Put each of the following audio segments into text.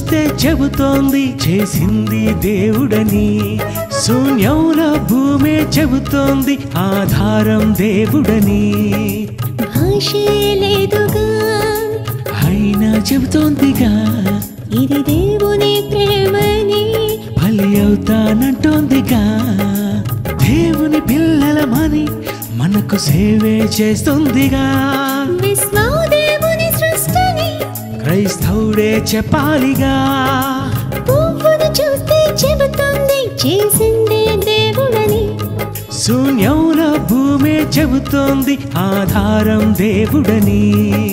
చూస్తే చెబుతోంది చేసింది దేవుడని శూన్యంలో భూమే చెబుతోంది ఆధారం దేవుడని భాషే లేదుగా అయినా చెబుతోందిగా ఇది దేవుని ప్రేమని బలి అవుతానంటోందిగా దేవుని పిల్లలమని మనకు సేవే చేస్తుందిగా విశ్వం దేవుని సృష్టిని క్రైస్తవుడే చెప్పాలిగా పువ్వును చూస్తే చెబుతుంది చేసిందే దేవుడని శూన్యంలో భూమే చెబుతోంది ఆధారం దేవుడని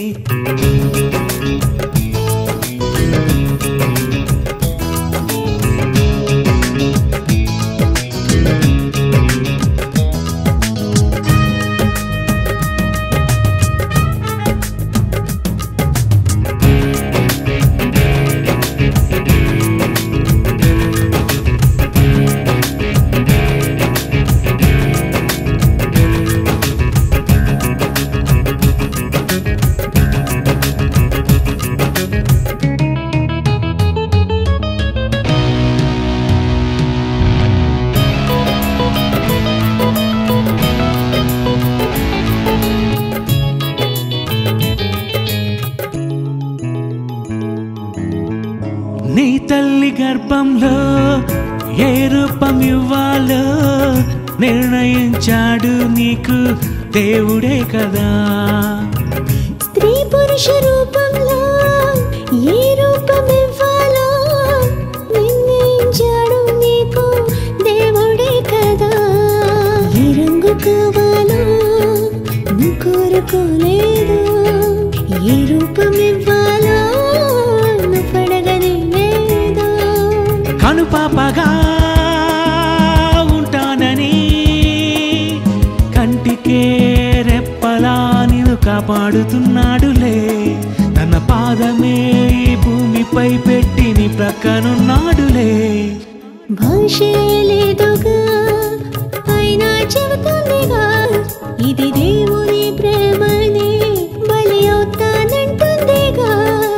నీ తల్లి గర్భంలో ఏ రూపం ఇవ్వాలో నిర్ణయించాడు నీకు దేవుడే కదా స్త్రీ పురుష రూపంలో ఏ రూపం ఇవ్వాలో నిర్ణయించాడు నీకు దేవుడే కదా ఏ రంగు కావాలో నువ్వు కోరుకోలేదు ఏ రూపం ఇవ్వాలో నువ్వు పడగని లేదు కనుపాపగా ఉంటానని కంటికే రెప్పలా నిన్ను కాపాడుతున్నాడులే తన పాదమే ఈ భూమిపై పెట్టి నీ ప్రక్కనున్నాడులే భాషే లేదుగా అయినా చెబుతుందిగా ఇది దేవుని ప్రేమని బలి అవుతానంటుందిగా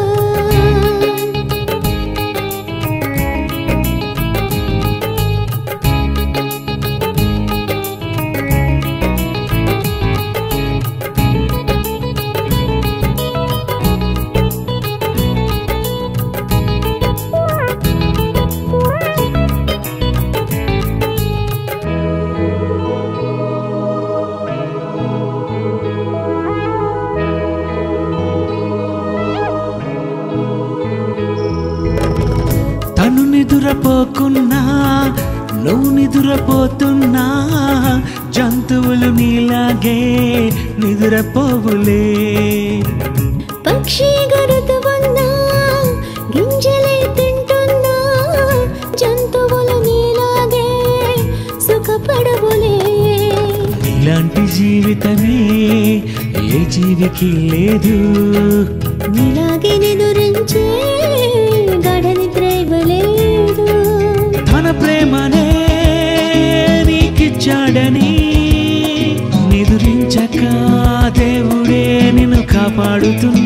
తను నిదురపోకున్నా నువ్వు నిదురపోతున్నా జంతువులు నీలాగే నిదురపోవులే పక్షి గరుతు ఉన్నా గింజలే తింటున్నా జంతువులు నీలాగే సుఖపడవులే నీలాంటి జీవితమే ఏ జీవికి లేదు నీలాగే నిదురించే గడ నిద్ర ఇవ్వలేదు తన ప్రేమనే నీకిచ్చాడని నిదురించక దేవుడే నిన్ను కాపాడుతున్నాడు